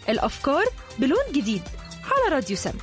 الأفكار بلون جديد على راديو سم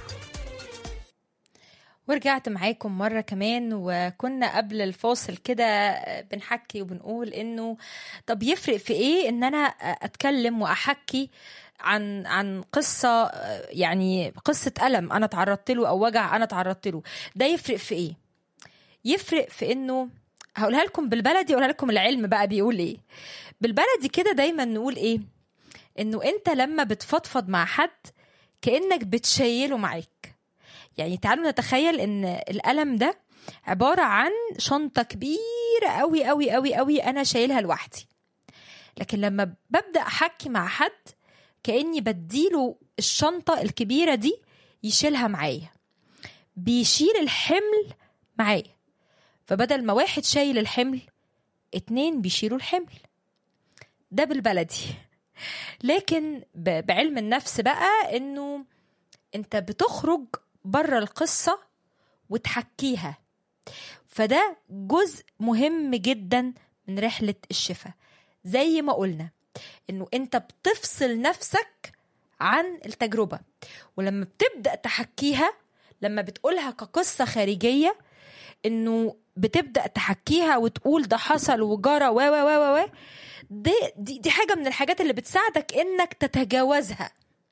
ورجعت معاكم مرة كمان وكنا قبل الفاصل كده بنحكي وبنقول انه طب يفرق في ايه ان انا اتكلم واحكي عن عن قصة يعني قصة ألم أنا تعرضت له أو وجع أنا تعرضت له ده يفرق في إيه؟ يفرق في إنه هقولها لكم بالبلدي أقولها لكم العلم بقى بيقول إيه بالبلدي كده دايما نقول إيه إنه أنت لما بتفضفض مع حد كأنك بتشيله معاك يعني تعالوا نتخيل ان الألم ده عبارة عن شنطة كبيرة قوي قوي قوي قوي أنا شايلها لوحدي لكن لما ببدأ أحكي مع حد كأني بديله الشنطة الكبيرة دي يشيلها معايا بيشيل الحمل معايا فبدل ما واحد شايل الحمل اتنين بيشيلوا الحمل ده بالبلدي لكن بعلم النفس بقى انه انت بتخرج بره القصة وتحكيها فده جزء مهم جدا من رحلة الشفاء زي ما قلنا انه انت بتفصل نفسك عن التجربة ولما بتبدأ تحكيها لما بتقولها كقصة خارجية انه بتبدأ تحكيها وتقول ده حصل وجرى و و و و دي, دي دي حاجة من الحاجات اللي بتساعدك انك تتجاوزها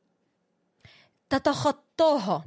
تتخطاها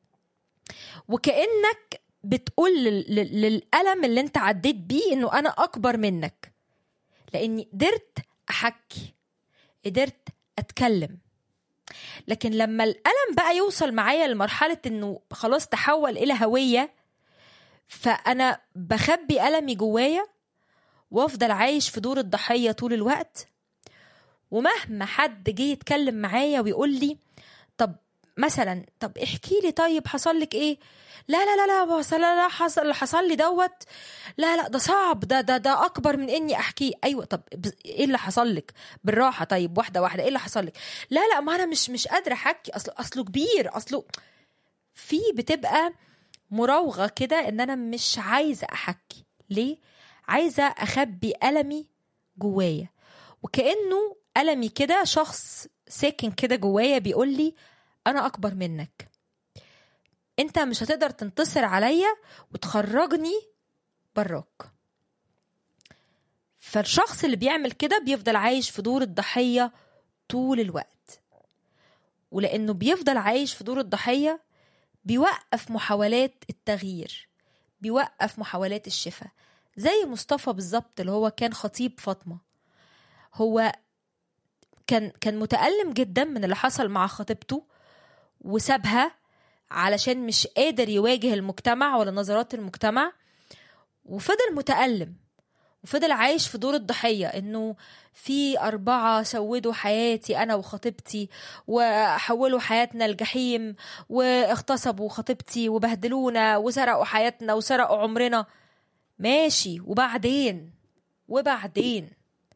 وكانك بتقول للالم اللي انت عديت بيه انه انا اكبر منك لاني قدرت احكي قدرت اتكلم لكن لما الالم بقى يوصل معايا لمرحله انه خلاص تحول الى هويه فانا بخبي المي جوايا وافضل عايش في دور الضحيه طول الوقت ومهما حد جه يتكلم معايا ويقول لي طب مثلا طب احكي لي طيب حصل لك ايه لا لا لا لا حصل لا لا حصل اللي حصل لي دوت لا لا ده صعب ده ده ده اكبر من اني احكيه ايوه طب ايه اللي حصل لك بالراحه طيب واحده واحده ايه اللي حصل لك لا لا ما انا مش مش قادره احكي اصله اصله كبير اصله في بتبقى مراوغه كده ان انا مش عايزه احكي ليه عايزه اخبي المي جوايا وكانه المي كده شخص ساكن كده جوايا بيقول لي انا اكبر منك انت مش هتقدر تنتصر عليا وتخرجني براك فالشخص اللي بيعمل كده بيفضل عايش في دور الضحية طول الوقت ولأنه بيفضل عايش في دور الضحية بيوقف محاولات التغيير بيوقف محاولات الشفاء زي مصطفى بالظبط اللي هو كان خطيب فاطمة هو كان كان متألم جدا من اللي حصل مع خطيبته وسابها علشان مش قادر يواجه المجتمع ولا نظرات المجتمع وفضل متألم وفضل عايش في دور الضحية انه في أربعة سودوا حياتي أنا وخطيبتي وحولوا حياتنا الجحيم واغتصبوا خطيبتي وبهدلونا وسرقوا حياتنا وسرقوا عمرنا ماشي وبعدين وبعدين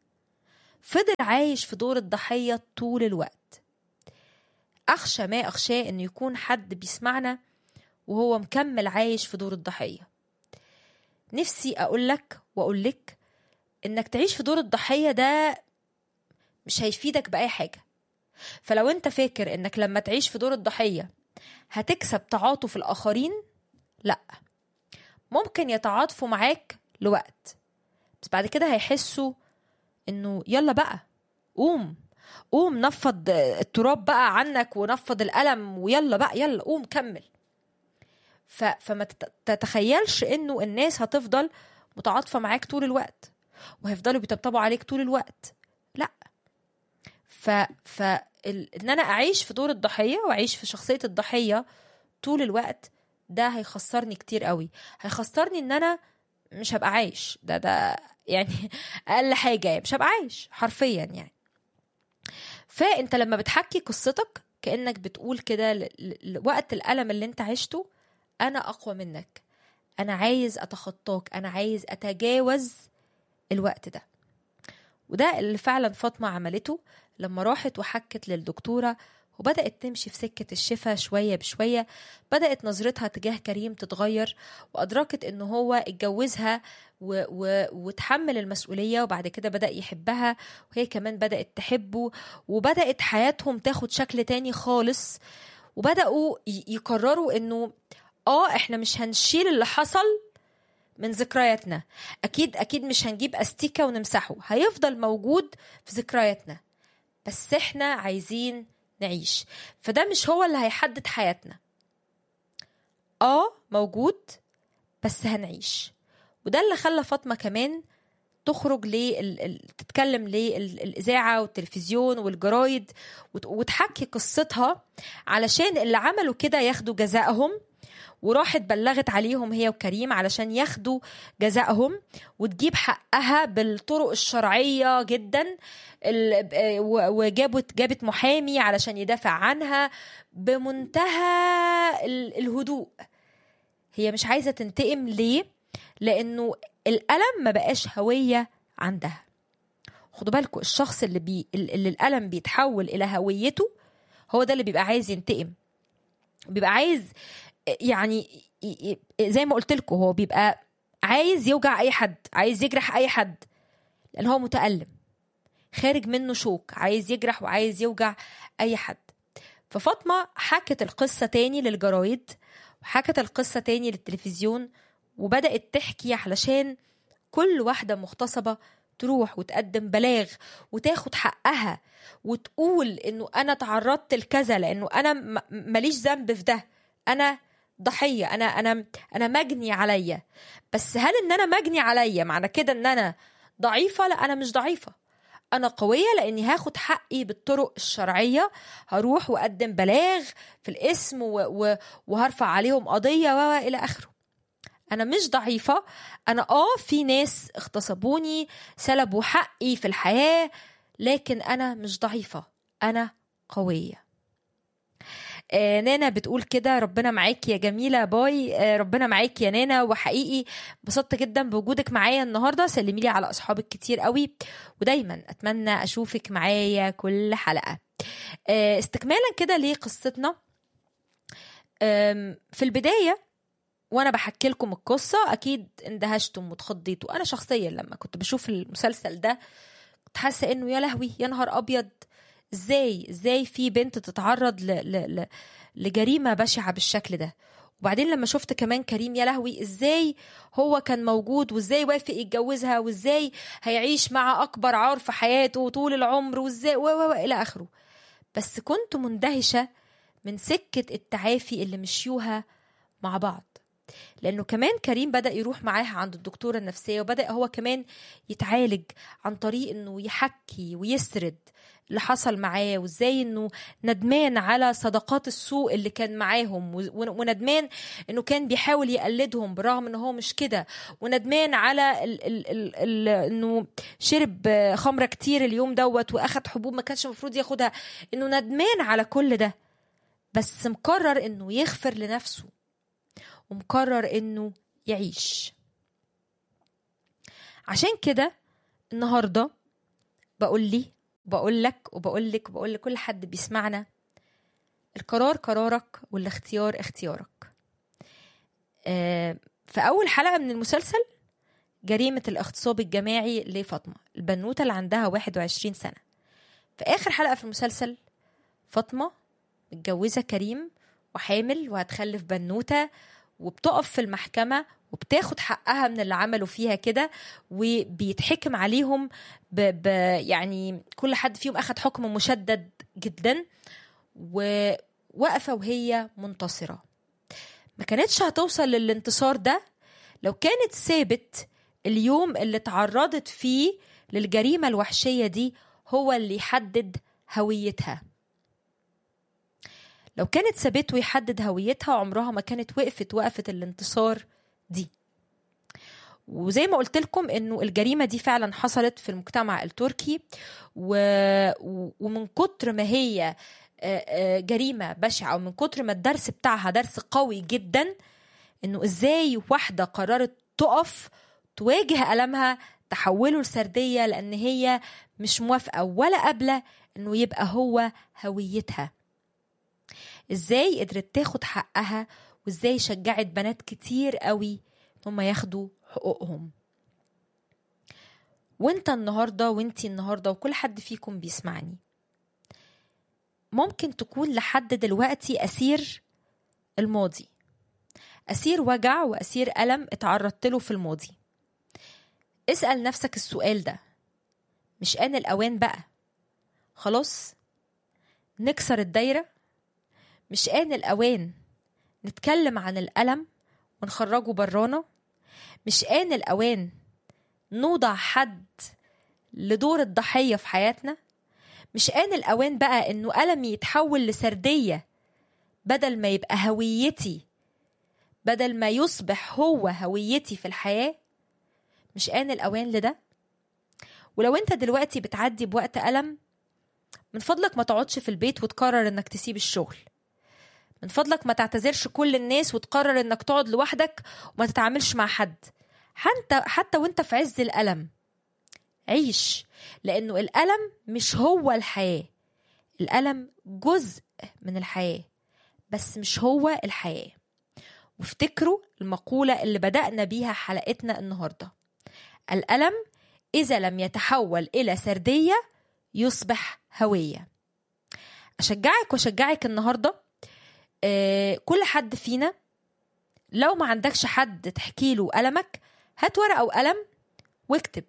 فضل عايش في دور الضحية طول الوقت أخشى ما أخشاه إنه يكون حد بيسمعنا وهو مكمل عايش في دور الضحية نفسي أقول لك وأقول لك إنك تعيش في دور الضحية ده مش هيفيدك بأي حاجة فلو أنت فاكر إنك لما تعيش في دور الضحية هتكسب تعاطف الآخرين لأ ممكن يتعاطفوا معاك لوقت بس بعد كده هيحسوا إنه يلا بقى قوم قوم نفض التراب بقى عنك ونفض الألم ويلا بقى يلا قوم كمل ف... فما تتخيلش انه الناس هتفضل متعاطفة معاك طول الوقت وهيفضلوا بيطبطبوا عليك طول الوقت لا ف... ف... ال... ان انا اعيش في دور الضحية واعيش في شخصية الضحية طول الوقت ده هيخسرني كتير قوي هيخسرني ان انا مش هبقى عايش ده ده يعني اقل حاجة يعني مش هبقى عايش حرفيا يعني فانت لما بتحكي قصتك كانك بتقول كده وقت الالم اللي انت عشته انا اقوى منك انا عايز اتخطاك انا عايز اتجاوز الوقت ده وده اللي فعلا فاطمه عملته لما راحت وحكت للدكتوره وبدأت تمشي في سكة الشفا شوية بشوية بدأت نظرتها تجاه كريم تتغير وأدركت إن هو اتجوزها و... و... وتحمل المسؤولية وبعد كده بدأ يحبها وهي كمان بدأت تحبه وبدأت حياتهم تاخد شكل تاني خالص وبدأوا ي... يقرروا إنه آه إحنا مش هنشيل اللي حصل من ذكرياتنا أكيد أكيد مش هنجيب أستيكة ونمسحه هيفضل موجود في ذكرياتنا بس إحنا عايزين نعيش فده مش هو اللي هيحدد حياتنا اه موجود بس هنعيش وده اللي خلى فاطمه كمان تخرج لل... تتكلم للإذاعة والتلفزيون والجرايد وت... وتحكي قصتها علشان اللي عملوا كده ياخدوا جزائهم وراحت بلغت عليهم هي وكريم علشان ياخدوا جزائهم وتجيب حقها بالطرق الشرعية جدا وجابت جابت محامي علشان يدافع عنها بمنتهى الهدوء هي مش عايزة تنتقم ليه لأنه الألم ما بقاش هوية عندها خدوا بالكم الشخص اللي, بي اللي الألم بيتحول إلى هويته هو ده اللي بيبقى عايز ينتقم بيبقى عايز يعني زي ما قلت لكم هو بيبقى عايز يوجع اي حد عايز يجرح اي حد لان هو متألم خارج منه شوك عايز يجرح وعايز يوجع اي حد ففاطمه حكت القصه تاني للجرايد وحكت القصه تاني للتلفزيون وبدات تحكي علشان كل واحده مغتصبه تروح وتقدم بلاغ وتاخد حقها وتقول انه انا تعرضت لكذا لانه انا ماليش ذنب في ده انا ضحيه انا انا انا مجني عليا بس هل ان انا مجني عليا معنى كده ان انا ضعيفه لا انا مش ضعيفه انا قويه لاني هاخد حقي بالطرق الشرعيه هروح واقدم بلاغ في الاسم و... و... وهرفع عليهم قضيه و الى اخره انا مش ضعيفه انا اه في ناس اغتصبوني سلبوا حقي في الحياه لكن انا مش ضعيفه انا قويه آه نانا بتقول كده ربنا معاك يا جميلة باي آه ربنا معاك يا نانا وحقيقي انبسطت جدا بوجودك معايا النهاردة سلمي لي على أصحابك كتير قوي ودايما أتمنى أشوفك معايا كل حلقة آه استكمالا كده لقصتنا في البداية وانا بحكي لكم القصة اكيد اندهشتم واتخضيتوا انا شخصيا لما كنت بشوف المسلسل ده كنت حاسة انه يا لهوي يا نهار ابيض ازاي ازاي في بنت تتعرض ل... ل... ل... لجريمه بشعه بالشكل ده وبعدين لما شفت كمان كريم يا لهوي ازاي هو كان موجود وازاي وافق يتجوزها وازاي هيعيش مع اكبر عار في حياته طول العمر وازاي و و الى اخره بس كنت مندهشه من سكه التعافي اللي مشيوها مع بعض لانه كمان كريم بدا يروح معاها عند الدكتوره النفسيه وبدا هو كمان يتعالج عن طريق انه يحكي ويسرد اللي حصل معاه وازاي انه ندمان على صداقات السوء اللي كان معاهم وندمان انه كان بيحاول يقلدهم برغم ان هو مش كده وندمان على ال ال ال ال انه شرب خمره كتير اليوم دوت واخد حبوب ما كانش المفروض ياخدها انه ندمان على كل ده بس مقرر انه يغفر لنفسه ومقرر انه يعيش عشان كده النهارده بقول لي بقول لك وبقول لك وبقول لكل حد بيسمعنا القرار قرارك والاختيار اختيارك آه في اول حلقه من المسلسل جريمه الاغتصاب الجماعي لفاطمه البنوته اللي عندها 21 سنه في اخر حلقه في المسلسل فاطمه متجوزه كريم وحامل وهتخلف بنوته وبتقف في المحكمة وبتاخد حقها من اللي عملوا فيها كده وبيتحكم عليهم ب... ب... يعني كل حد فيهم أخد حكم مشدد جدا وواقفة وهي منتصرة ما كانتش هتوصل للانتصار ده لو كانت سابت اليوم اللي تعرضت فيه للجريمة الوحشية دي هو اللي يحدد هويتها لو كانت سابته يحدد هويتها عمرها ما كانت وقفت وقفة الانتصار دي وزي ما قلت لكم انه الجريمه دي فعلا حصلت في المجتمع التركي و... ومن كتر ما هي جريمه بشعه ومن كتر ما الدرس بتاعها درس قوي جدا انه ازاي واحده قررت تقف تواجه المها تحوله لسرديه لان هي مش موافقه ولا قابله انه يبقى هو هويتها ازاي قدرت تاخد حقها وازاي شجعت بنات كتير قوي هم ياخدوا حقوقهم وانت النهارده وانتي النهارده وكل حد فيكم بيسمعني ممكن تكون لحد دلوقتي اسير الماضي اسير وجع واسير الم اتعرضت له في الماضي اسال نفسك السؤال ده مش آن الأوان بقى خلاص نكسر الدايرة مش آن الأوان نتكلم عن الألم ونخرجه برانا مش آن الأوان نوضع حد لدور الضحية في حياتنا مش آن الأوان بقى إنه ألمي يتحول لسردية بدل ما يبقى هويتي بدل ما يصبح هو هويتي في الحياة مش آن الأوان لده ولو انت دلوقتي بتعدي بوقت ألم من فضلك ما تقعدش في البيت وتقرر انك تسيب الشغل من فضلك ما تعتذرش كل الناس وتقرر انك تقعد لوحدك وما تتعاملش مع حد حتى حتى وانت في عز الألم عيش لأنه الألم مش هو الحياة الألم جزء من الحياة بس مش هو الحياة وافتكروا المقولة اللي بدأنا بيها حلقتنا النهاردة الألم إذا لم يتحول إلى سردية يصبح هوية أشجعك وأشجعك النهاردة آه كل حد فينا لو ما عندكش حد تحكي له ألمك هات ورقة وقلم واكتب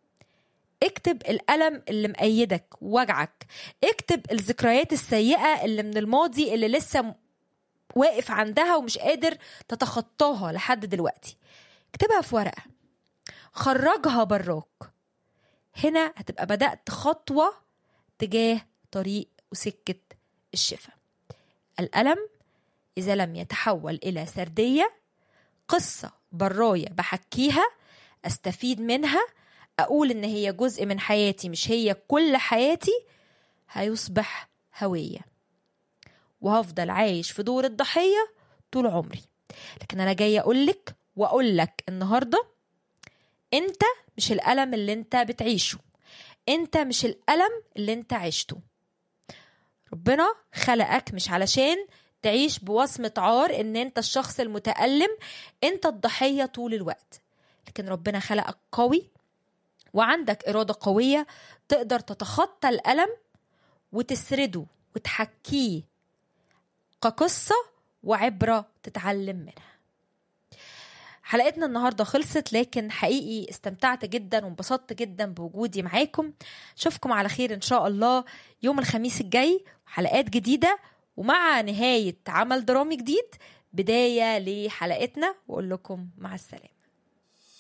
اكتب الألم اللي مأيدك ووجعك اكتب الذكريات السيئة اللي من الماضي اللي لسه واقف عندها ومش قادر تتخطاها لحد دلوقتي اكتبها في ورقة خرجها براك هنا هتبقى بدأت خطوة تجاه طريق وسكة الشفاء الألم إذا لم يتحول إلى سردية قصة براية بحكيها أستفيد منها أقول إن هي جزء من حياتي مش هي كل حياتي هيصبح هوية وهفضل عايش في دور الضحية طول عمري لكن أنا جاية أقولك وأقولك النهاردة أنت مش الألم اللي أنت بتعيشه أنت مش الألم اللي أنت عشته ربنا خلقك مش علشان تعيش بوصمة عار ان انت الشخص المتألم انت الضحية طول الوقت لكن ربنا خلقك قوي وعندك إرادة قوية تقدر تتخطى الألم وتسرده وتحكيه كقصة وعبرة تتعلم منها حلقتنا النهارده خلصت لكن حقيقي استمتعت جدا وانبسطت جدا بوجودي معاكم اشوفكم على خير ان شاء الله يوم الخميس الجاي حلقات جديده ومع نهايه عمل درامي جديد بدايه لحلقتنا واقول لكم مع السلامه